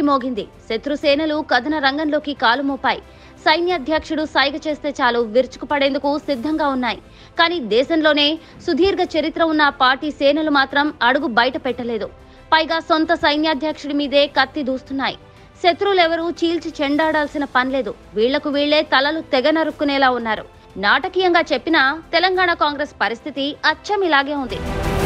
మోగింది శత్రుసేనలు కథన రంగంలోకి కాలు మోపాయి సైన్యాధ్యక్షుడు సైగ చేస్తే చాలు విరుచుకుపడేందుకు సిద్ధంగా ఉన్నాయి కానీ దేశంలోనే సుదీర్ఘ చరిత్ర ఉన్న ఆ పార్టీ సేనలు మాత్రం అడుగు బయట పెట్టలేదు పైగా సొంత సైన్యాధ్యక్షుడి మీదే కత్తి దూస్తున్నాయి శత్రువులెవరూ చీల్చి చెండాడాల్సిన పనిలేదు వీళ్లకు వీళ్లే తలలు తెగ నరుక్కునేలా ఉన్నారు నాటకీయంగా చెప్పినా తెలంగాణ కాంగ్రెస్ పరిస్థితి అచ్చం ఇలాగే ఉంది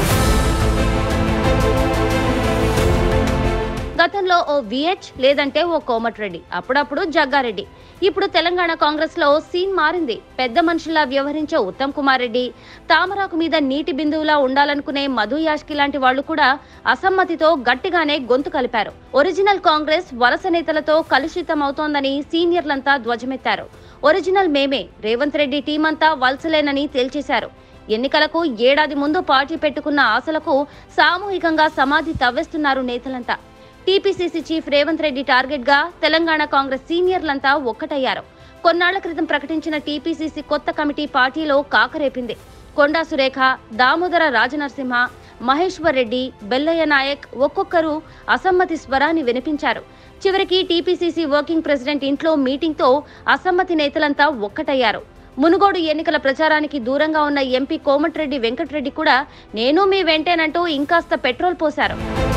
గతంలో ఓ విహెచ్ లేదంటే ఓ కోమటిరెడ్డి అప్పుడప్పుడు జగ్గారెడ్డి ఇప్పుడు తెలంగాణ కాంగ్రెస్ లో సీన్ మారింది పెద్ద మనుషుల్లా వ్యవహరించే ఉత్తమ్ కుమార్ రెడ్డి తామరాకు మీద నీటి బిందువులా ఉండాలనుకునే మధు యాష్కి లాంటి వాళ్లు కూడా అసమ్మతితో గట్టిగానే గొంతు కలిపారు ఒరిజినల్ కాంగ్రెస్ వలస నేతలతో కలుషితం అవుతోందని సీనియర్లంతా ధ్వజమెత్తారు ఒరిజినల్ మేమే రేవంత్ రెడ్డి టీమంతా వలసలేనని తేల్చేశారు ఎన్నికలకు ఏడాది ముందు పార్టీ పెట్టుకున్న ఆశలకు సామూహికంగా సమాధి తవ్వేస్తున్నారు నేతలంతా TPCC chief Revanth Reddy target గా తెలంగాణ కాంగ్రెస్ సీనియర్లంతా ఒక్కటయ్యారు కొన్నాళ్ల క్రితం ప్రకటించిన టీపీసీసీ కొత్త కమిటీ పార్టీలో కాకరేపింది కొండా సురేఖ దామోదర రాజనరసింహ మహేశ్వర్ రెడ్డి బెల్లయ్య నాయక్ ఒక్కొక్కరు అసమ్మతి స్వరాన్ని వినిపించారు చివరికి టీపీసీసీ వర్కింగ్ ప్రెసిడెంట్ ఇంట్లో మీటింగ్తో అసమ్మతి నేతలంతా ఒక్కటయ్యారు మునుగోడు ఎన్నికల ప్రచారానికి దూరంగా ఉన్న ఎంపీ కోమటిరెడ్డి వెంకటరెడ్డి కూడా నేను మీ వెంటేనంటూ ఇంకాస్త పెట్రోల్ పోశారు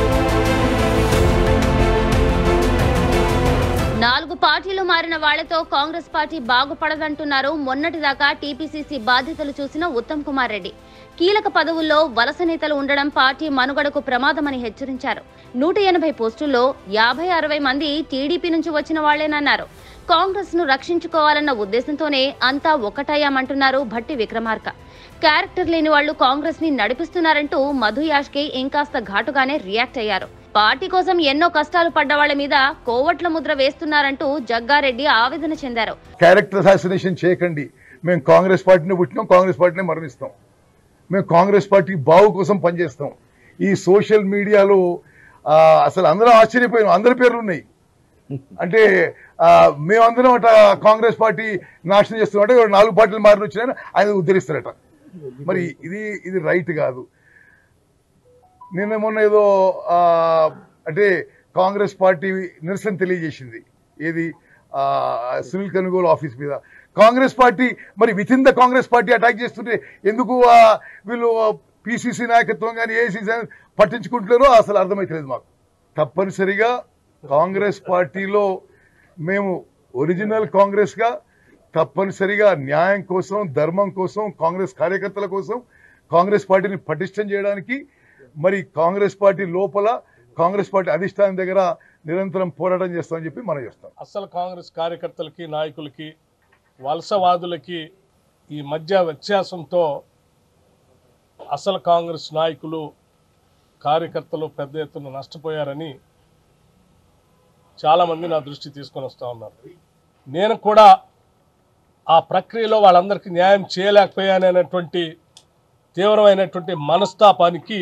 నాలుగు పార్టీలు మారిన వాళ్లతో కాంగ్రెస్ పార్టీ బాగుపడదంటున్నారు మొన్నటిదాకా టీపీసీసీ బాధ్యతలు చూసిన ఉత్తమ్ కుమార్ రెడ్డి కీలక పదవుల్లో వలస నేతలు ఉండడం పార్టీ మనుగడకు ప్రమాదమని హెచ్చరించారు నూట ఎనభై పోస్టుల్లో యాభై అరవై మంది టీడీపీ నుంచి వచ్చిన వాళ్లేనన్నారు కాంగ్రెస్ ను రక్షించుకోవాలన్న ఉద్దేశంతోనే అంతా ఒక్కటయ్యామంటున్నారు భట్టి విక్రమార్క క్యారెక్టర్ లేని వాళ్లు కాంగ్రెస్ ని నడిపిస్తున్నారంటూ మధు యాష్కి ఇంకాస్త ఘాటుగానే రియాక్ట్ అయ్యారు పార్టీ కోసం ఎన్నో కష్టాలు పడ్డ వాళ్ల మీద కోవట్ల ముద్ర వేస్తున్నారంటూ జగ్గారెడ్డి ఆవేదన చెందారు క్యారెక్టర్ అసాసినేషన్ చేయకండి మేము కాంగ్రెస్ పార్టీని పుట్టినాం కాంగ్రెస్ పార్టీని మరణిస్తాం మేము కాంగ్రెస్ పార్టీ బావు కోసం పనిచేస్తాం ఈ సోషల్ మీడియాలో ఆ, అసలు అందరం ఆశ్చర్యపోయినాం అందరి పేర్లు ఉన్నాయి అంటే ఆ, మేమందరం అట కాంగ్రెస్ పార్టీ నాశనం చేస్తున్నాం అంటే ఇవాళ నాలుగు పార్టీలు మారిన వచ్చినాయని ఆయన ఉద్ధరిస్తారట మరి ఇది ఇది రైట్ కాదు నిన్న మొన్న ఏదో ఆ, అంటే కాంగ్రెస్ పార్టీ నిరసన తెలియజేసింది ఏది ఆ, సునీల్ కనుగోలు ఆఫీస్ మీద కాంగ్రెస్ పార్టీ మరి with in the Congress party attack చేస్తుంటే ఎందుకు ఆ, వీళ్ళు పిసిసి నాయకత్వం కానీ ఏసీసీ పట్టించుకుంటున్నారో అసలు అర్థమైతలేదు మాకు తప్పనిసరిగా కాంగ్రెస్ పార్టీలో మేము ఒరిజినల్ కాంగ్రెస్ గా తప్పనిసరిగా న్యాయం కోసం ధర్మం కోసం కాంగ్రెస్ కార్యకర్తల కోసం కాంగ్రెస్ పార్టీని పటిష్టం చేయడానికి మరి కాంగ్రెస్ పార్టీ లోపల కాంగ్రెస్ పార్టీ అధిష్టానం దగ్గర నిరంతరం పోరాటం చేస్తామని చెప్పి మనం చేస్తాం అసలు కాంగ్రెస్ కార్యకర్తలకి నాయకులకి వలసవాదులకి ఈ మధ్య వ్యత్యాసంతో అసలు కాంగ్రెస్ నాయకులు కార్యకర్తలు పెద్ద ఎత్తున నష్టపోయారని చాలామంది నా దృష్టి తీసుకొని వస్తూ ఉన్నారు నేను కూడా ఆ ప్రక్రియలో వాళ్ళందరికీ న్యాయం చేయలేకపోయాననేటువంటి తీవ్రమైనటువంటి మనస్తాపానికి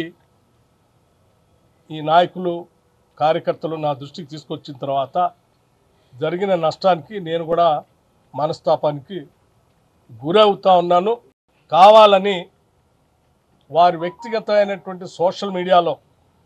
ఈ నాయకులు కార్యకర్తలు నా దృష్టికి తీసుకొచ్చిన తర్వాత జరిగిన నష్టానికి నేను కూడా మనస్తాపానికి గురవుతా ఉన్నాను కావాలని వారి వ్యక్తిగతమైనటువంటి సోషల్ మీడియాలో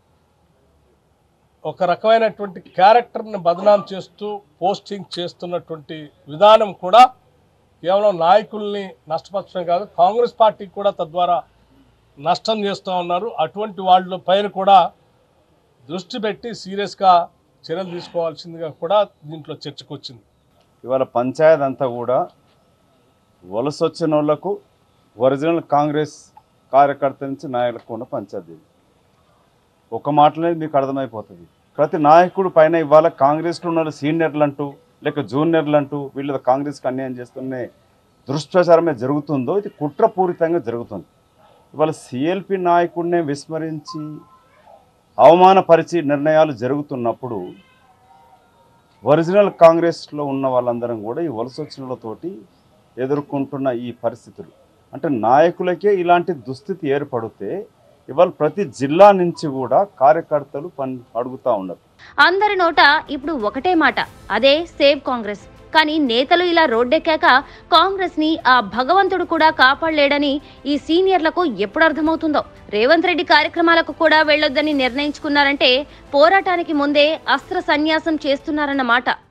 ఒక రకమైనటువంటి క్యారెక్టర్ని బదనాం చేస్తూ పోస్టింగ్ చేస్తున్నటువంటి విధానం కూడా కేవలం నాయకుల్ని నష్టపరచడం కాదు కాంగ్రెస్ పార్టీకి కూడా తద్వారా నష్టం చేస్తూ ఉన్నారు అటువంటి వాళ్ళ పైన కూడా దృష్టి పెట్టి సీరియస్గా చర్యలు తీసుకోవాల్సిందిగా కూడా దీంట్లో చర్చకు వచ్చింది ఇవాళ పంచాయత్ అంతా కూడా వలస వచ్చిన వాళ్ళకు ఒరిజినల్ కాంగ్రెస్ కార్యకర్త నుంచి నాయకులకు ఉన్న పంచాయతీ ఇది. ఒక మాటలోనే మీకు అర్థమైపోతుంది ప్రతి నాయకుడు పైన ఇవాళ కాంగ్రెస్లో ఉన్న వాళ్ళు సీనియర్లు అంటూ లేక జూనియర్లు అంటూ వీళ్ళు కాంగ్రెస్కి అన్యాయం చేస్తున్న దుష్ప్రచారమే జరుగుతుందో ఇది కుట్రపూరితంగా జరుగుతుంది ఇవాళ సిఎల్పి నాయకుడినే విస్మరించి అవమానపరిచి నిర్ణయాలు జరుగుతున్నప్పుడు ఒరిజినల్ కాంగ్రెస్లో ఉన్న వాళ్ళందరం కూడా ఈ వలస వచ్చినలతోటి ఎదుర్కొంటున్న ఈ పరిస్థితులు అంటే నాయకులకే ఇలాంటి దుస్థితి ఏర్పడితే ఇవాళ ప్రతి జిల్లా నుంచి కూడా కార్యకర్తలు పని అడుగుతూ ఉన్నారు అందరి నోట ఇప్పుడు ఒకటే మాట అదే సేవ్ కాంగ్రెస్ కానీ నేతలు ఇలా రోడ్డెక్కాక కాంగ్రెస్ ని ఆ భగవంతుడు కూడా కాపాడలేడని ఈ సీనియర్లకు ఎప్పుడు అర్థమవుతుందో రేవంత్ రెడ్డి కార్యక్రమాలకు కూడా వెళ్లొద్దని నిర్ణయించుకున్నారంటే పోరాటానికి ముందే అస్త్ర సన్యాసం చేస్తున్నారన్నమాట